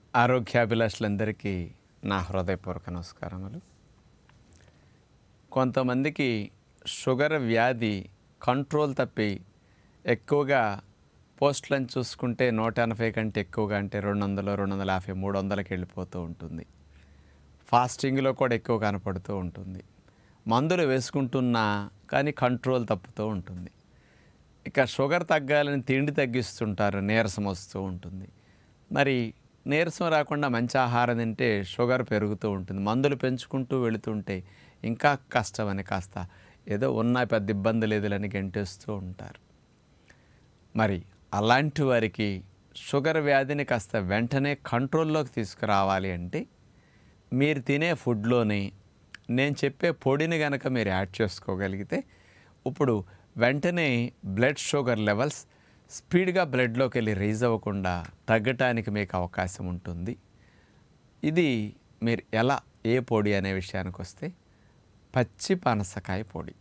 ఆరోగ్యాభిలాషులందరికీ నా హృదయపూర్వక నమస్కారములు కొంతమందికి షుగర్ వ్యాధి కంట్రోల్ తప్పి ఎక్కువగా పోస్టులను చూసుకుంటే నూట ఎనభై కంటే ఎక్కువగా అంటే రెండు వందలు రెండు వందల యాభై మూడు వందలకి వెళ్ళిపోతూ ఉంటుంది ఫాస్టింగ్లో కూడా ఎక్కువ కనపడుతూ ఉంటుంది మందులు వేసుకుంటున్నా కానీ కంట్రోల్ తప్పుతూ ఉంటుంది ఇక షుగర్ తగ్గాలని తిండి తగ్గిస్తుంటారు నీరసం వస్తూ ఉంటుంది మరి నీరసం రాకుండా మంచి ఆహారం తింటే షుగర్ పెరుగుతూ ఉంటుంది మందులు పెంచుకుంటూ వెళుతుంటే ఇంకా కష్టమని కాస్త ఏదో ఉన్న పెద్ద ఇబ్బంది లేదులని గెంటేస్తూ ఉంటారు మరి అలాంటి వారికి షుగర్ వ్యాధిని కాస్త వెంటనే కంట్రోల్లోకి తీసుకురావాలి అంటే మీరు తినే ఫుడ్లోనే నేను చెప్పే పొడిని కనుక మీరు యాడ్ చేసుకోగలిగితే ఇప్పుడు వెంటనే బ్లడ్ షుగర్ లెవెల్స్ స్పీడ్గా బ్లడ్లోకి వెళ్ళి రైజ్ అవ్వకుండా తగ్గటానికి మీకు అవకాశం ఉంటుంది ఇది మీరు ఎలా ఏ పొడి అనే విషయానికి వస్తే పచ్చి పనసకాయ పొడి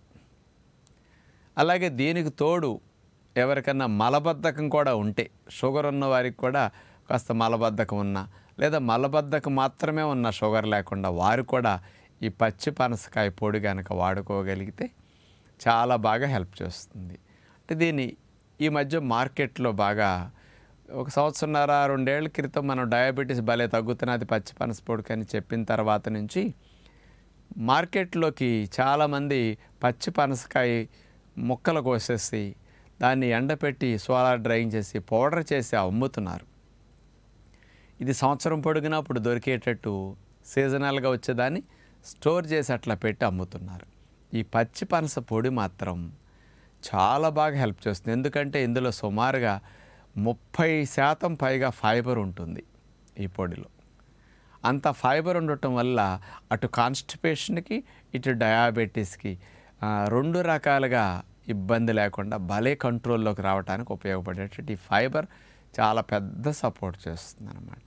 అలాగే దీనికి తోడు ఎవరికన్నా మలబద్ధకం కూడా ఉంటే షుగర్ ఉన్న వారికి కూడా కాస్త మలబద్ధకం ఉన్నా లేదా మలబద్ధకం మాత్రమే ఉన్న షుగర్ లేకుండా వారు కూడా ఈ పచ్చి పనసకాయ పొడి కనుక వాడుకోగలిగితే చాలా బాగా హెల్ప్ చేస్తుంది అంటే దీన్ని ఈ మధ్య మార్కెట్లో బాగా ఒక సంవత్సరంన్నర రెండేళ్ల క్రితం మనం డయాబెటీస్ భలే తగ్గుతున్నది పచ్చి పనస పొడికి అని చెప్పిన తర్వాత నుంచి మార్కెట్లోకి చాలామంది పచ్చి పనసకాయ ముక్కలు కోసేసి దాన్ని ఎండపెట్టి సోలార్ డ్రైయింగ్ చేసి పౌడర్ చేసి అమ్ముతున్నారు ఇది సంవత్సరం పొడిగినా ఇప్పుడు దొరికేటట్టు సీజనల్గా వచ్చేదాన్ని స్టోర్ చేసి అట్లా పెట్టి అమ్ముతున్నారు ఈ పచ్చి పనస పొడి మాత్రం చాలా బాగా హెల్ప్ చేస్తుంది ఎందుకంటే ఇందులో సుమారుగా ముప్పై శాతం పైగా ఫైబర్ ఉంటుంది ఈ పొడిలో అంత ఫైబర్ ఉండటం వల్ల అటు కాన్స్టిపేషన్కి ఇటు డయాబెటీస్కి ఆ, రెండు రకాలుగా ఇబ్బంది లేకుండా భలే కంట్రోల్లోకి రావడానికి ఉపయోగపడేటట్టు ఈ ఫైబర్ చాలా పెద్ద సపోర్ట్ చేస్తుంది అనమాట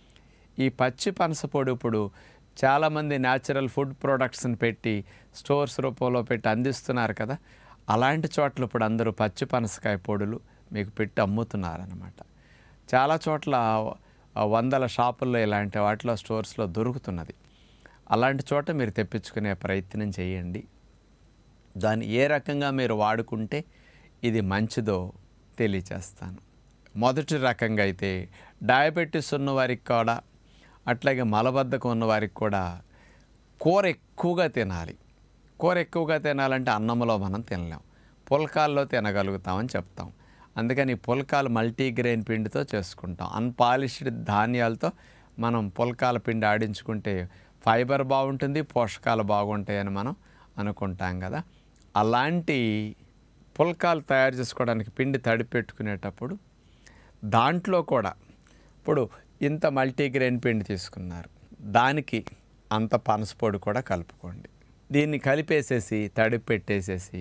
ఈ పచ్చి పనస పొడి ఇప్పుడు చాలామంది న్యాచురల్ ఫుడ్ ప్రొడక్ట్స్ని పెట్టి స్టోర్స్ రూపంలో పెట్టి అందిస్తున్నారు కదా అలాంటి చోట్ల ఇప్పుడు అందరూ పచ్చి పనసకాయ పొడులు మీకు పెట్టి అమ్ముతున్నారనమాట చాలా చోట్ల ఆ, వందల షాపుల్లో ఇలాంటి వాటిలో స్టోర్స్లో దొరుకుతున్నది అలాంటి చోట మీరు తెప్పించుకునే ప్రయత్నం చేయండి దాన్ని ఏ రకంగా మీరు వాడుకుంటే ఇది మంచిదో తెలియచేస్తాను మొదటి రకంగా అయితే డయాబెటీస్ ఉన్న వారికి కూడా అట్లాగే మలబద్ధకం ఉన్న వారికి కూడా కూర ఎక్కువగా తినాలి కూర ఎక్కువగా తినాలంటే అన్నంలో మనం తినలేం పుల్కాల్లో తినగలుగుతామని చెప్తాం అందుకని ఈ పుల్కాలు మల్టీగ్రెయిన్ పిండితో చేసుకుంటాం అన్పాలిష్డ్ ధాన్యాలతో మనం పుల్కాల పిండి ఆడించుకుంటే ఫైబర్ బాగుంటుంది పోషకాలు బాగుంటాయని మనం అనుకుంటాం కదా అలాంటి పుల్కాలు తయారు చేసుకోవడానికి పిండి తడిపెట్టుకునేటప్పుడు దాంట్లో కూడా ఇప్పుడు ఇంత మల్టీగ్రెయిన్ పిండి తీసుకున్నారు దానికి అంత పనసపొడి కూడా కలుపుకోండి దీన్ని కలిపేసేసి తడిపి పెట్టేసేసి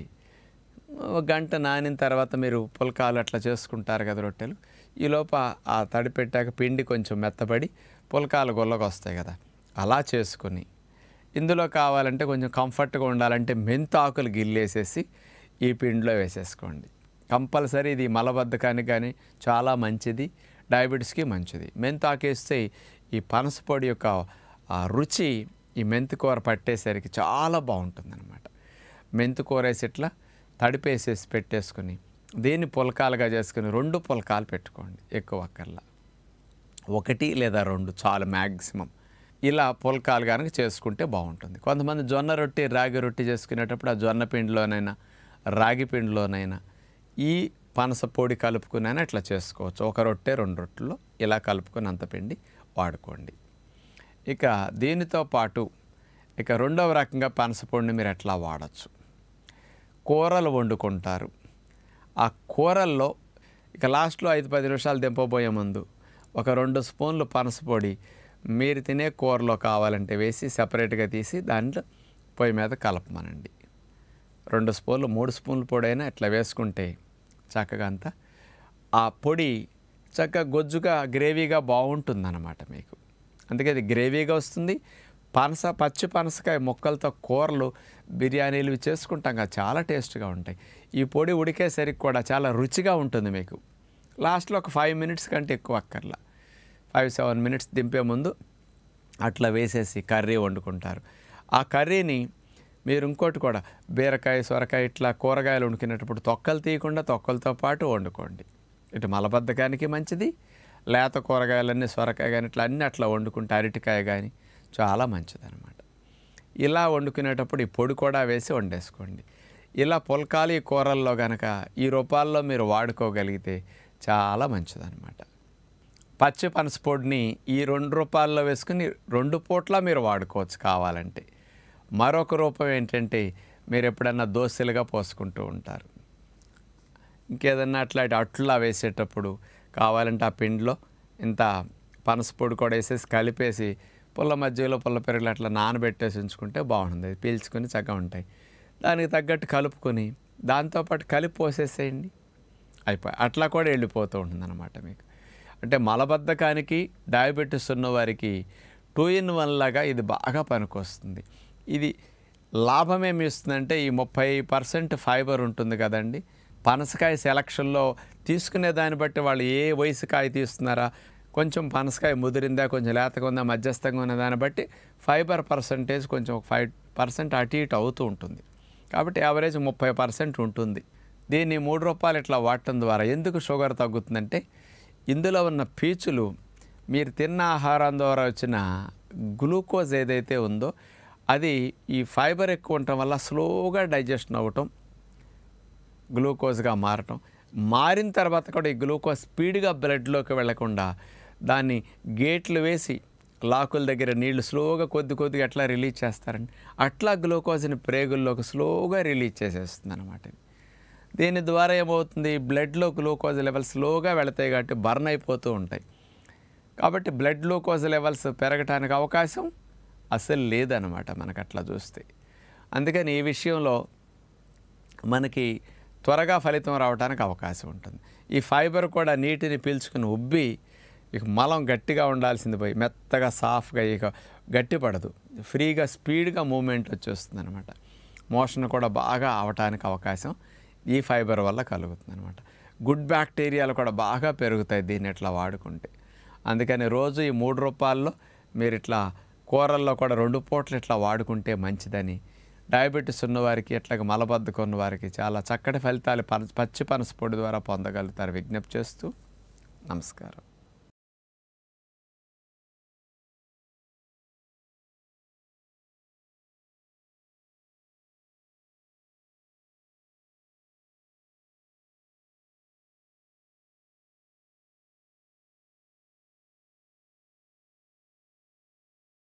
ఒక గంట నానిన తర్వాత మీరు పుల్కాలు అట్లా చేసుకుంటారు కదా రొట్టెలు ఈ లోప ఆ తడి పెట్టాక పిండి కొంచెం మెత్తబడి పుల్కాలు గొల్లగా వస్తాయి కదా అలా చేసుకొని ఇందులో కావాలంటే కొంచెం కంఫర్ట్గా ఉండాలంటే మెంతాకులు గిల్లేసేసి ఈ పిండిలో వేసేసుకోండి కంపల్సరీ ఇది మలబద్ధకానికి కానీ చాలా మంచిది డయాబెటీస్కి మంచిది మెంతాకు వేస్తే ఈ పనసపొడి యొక్క ఆ రుచి ఈ మెంతికూర పట్టేసరికి చాలా బాగుంటుందన్నమాట మెంతికూర వేసి ఇట్లా తడిపేసేసి పెట్టేసుకొని దీన్ని పులకాలుగా చేసుకుని రెండు పులకాలు పెట్టుకోండి ఎక్కువ అక్కర్లా ఒకటి లేదా రెండు చాలు మ్యాక్సిమం ఇలా పుల్కాలు కనుక చేసుకుంటే బాగుంటుంది కొంతమంది జొన్న రొట్టి రాగి రొట్టి చేసుకునేటప్పుడు ఆ జొన్న పిండిలోనైనా రాగి పిండిలోనైనా ఈ పనస పొడి కలుపుకునైనా ఇట్లా చేసుకోవచ్చు ఒక రొట్టె రెండు రొట్టెల్లో ఇలా కలుపుకొని అంత పిండి వాడుకోండి ఇక దీనితో పాటు ఇక రెండవ రకంగా పనస పొడిని మీరు ఎట్లా వాడచ్చు కూరలు వండుకుంటారు ఆ కూరల్లో ఇక లాస్ట్లో ఐదు పది నిమిషాలు దింపబోయే ముందు ఒక రెండు స్పూన్లు పనసపొడి మీరు తినే కూరలో కావాలంటే వేసి సపరేట్గా తీసి దాంట్లో పొయ్యి మీద కలపమనండి రెండు స్పూన్లు మూడు స్పూన్ల పొడి అయినా ఇట్లా వేసుకుంటే చక్కగా అంతా ఆ పొడి చక్కగా గొజ్జుగా గ్రేవీగా బాగుంటుందన్నమాట మీకు అందుకే అది గ్రేవీగా వస్తుంది పనస పచ్చి పనసకాయ ముక్కలతో కూరలు బిర్యానీలు ఇవి చేసుకుంటాం కదా చాలా టేస్ట్గా ఉంటాయి ఈ పొడి ఉడికేసరికి కూడా చాలా రుచిగా ఉంటుంది మీకు లాస్ట్లో ఒక ఫైవ్ మినిట్స్ కంటే ఎక్కువ అక్కర్లా ఫైవ్ సెవెన్ మినిట్స్ దింపే ముందు అట్లా వేసేసి కర్రీ వండుకుంటారు ఆ కర్రీని మీరు ఇంకోటి కూడా బీరకాయ సొరకాయ ఇట్లా కూరగాయలు వండుకునేటప్పుడు తొక్కలు తీయకుండా తొక్కలతో పాటు వండుకోండి ఇటు మలబద్ధకానికి మంచిది లేత కూరగాయలన్నీ సొరకాయ కానీ ఇట్లా అన్నీ అట్లా వండుకుంటే అరటికాయ కానీ చాలా మంచిది అనమాట ఇలా వండుకునేటప్పుడు ఈ పొడి కూడా వేసి వండేసుకోండి ఇలా పుల్కాలు ఈ కూరల్లో కనుక ఈ రూపాల్లో మీరు వాడుకోగలిగితే చాలా మంచిదన్నమాట పచ్చి పనస పొడిని ఈ రెండు రూపాయల్లో వేసుకుని రెండు పూట్ల మీరు వాడుకోవచ్చు కావాలంటే మరొక రూపం ఏంటంటే మీరు ఎప్పుడన్నా దోశలుగా పోసుకుంటూ ఉంటారు ఇంకేదన్నా అట్లాంటి అట్లా వేసేటప్పుడు కావాలంటే ఆ పిండిలో ఇంత పనస పొడి కూడా వేసేసి కలిపేసి పుల్ల మధ్యలో పుల్ల పెరుగులు అట్లా నానబెట్టేసి ఉంచుకుంటే బాగుంటుంది అది పీల్చుకొని చక్కగా ఉంటాయి దానికి తగ్గట్టు కలుపుకొని దాంతోపాటు కలిపి పోసేసేయండి అయిపోయి అట్లా కూడా వెళ్ళిపోతూ ఉంటుంది అనమాట మీకు అంటే మలబద్ధకానికి డయాబెటీస్ ఉన్న వారికి టూ ఇన్ వన్ లాగా ఇది బాగా పనికొస్తుంది ఇది లాభం ఏమి ఇస్తుందంటే ఈ ముప్పై పర్సెంట్ ఫైబర్ ఉంటుంది కదండి పనసకాయ సెలక్షన్లో తీసుకునే దాన్ని బట్టి వాళ్ళు ఏ వయసు కాయ తీస్తున్నారా కొంచెం పనసకాయ ముదిరిందా కొంచెం లేతగా ఉందా మధ్యస్థంగా ఉన్న దాన్ని బట్టి ఫైబర్ పర్సంటేజ్ కొంచెం ఒక ఫైవ్ పర్సెంట్ అటు ఇటు అవుతూ ఉంటుంది కాబట్టి యావరేజ్ ముప్పై పర్సెంట్ ఉంటుంది దీన్ని మూడు రూపాయలు ఇట్లా వాడటం ద్వారా ఎందుకు షుగర్ తగ్గుతుందంటే ఇందులో ఉన్న పీచులు మీరు తిన్న ఆహారం ద్వారా వచ్చిన గ్లూకోజ్ ఏదైతే ఉందో అది ఈ ఫైబర్ ఎక్కువ ఉండటం వల్ల స్లోగా డైజెషన్ అవ్వటం గ్లూకోజ్గా మారటం మారిన తర్వాత కూడా ఈ గ్లూకోజ్ స్పీడ్గా బ్లడ్లోకి వెళ్లకుండా దాన్ని గేట్లు వేసి లాకుల దగ్గర నీళ్లు స్లోగా కొద్ది కొద్దిగా ఎట్లా రిలీజ్ చేస్తారండి అట్లా గ్లూకోజ్ని ప్రేగుల్లోకి స్లోగా రిలీజ్ చేసేస్తుంది అనమాట దీని ద్వారా ఏమవుతుంది బ్లడ్లో గ్లూకోజ్ లెవెల్స్ స్లోగా వెళతాయి కాబట్టి బర్న్ అయిపోతూ ఉంటాయి కాబట్టి బ్లడ్ గ్లూకోజ్ లెవెల్స్ పెరగటానికి అవకాశం అసలు లేదనమాట మనకు అట్లా చూస్తే అందుకని ఈ విషయంలో మనకి త్వరగా ఫలితం రావడానికి అవకాశం ఉంటుంది ఈ ఫైబర్ కూడా నీటిని పీల్చుకుని ఉబ్బి ఇక మలం గట్టిగా ఉండాల్సింది పోయి మెత్తగా సాఫ్ట్గా ఇక గట్టి పడదు ఫ్రీగా స్పీడ్గా మూమెంట్ వచ్చేస్తుంది అనమాట మోషన్ కూడా బాగా అవటానికి అవకాశం ఈ ఫైబర్ వల్ల కలుగుతుంది అనమాట గుడ్ బ్యాక్టీరియాలు కూడా బాగా పెరుగుతాయి దీన్ని ఇట్లా వాడుకుంటే అందుకని రోజు ఈ మూడు రూపాయల్లో మీరు ఇట్లా కూరల్లో కూడా రెండు పూటలు ఇట్లా వాడుకుంటే మంచిదని డయాబెటీస్ ఉన్నవారికి ఇట్లాగ మలబద్ధకం ఉన్నవారికి చాలా చక్కటి ఫలితాలు పన పచ్చి పనస పొడి ద్వారా పొందగలుగుతారు విజ్ఞప్తి చేస్తూ నమస్కారం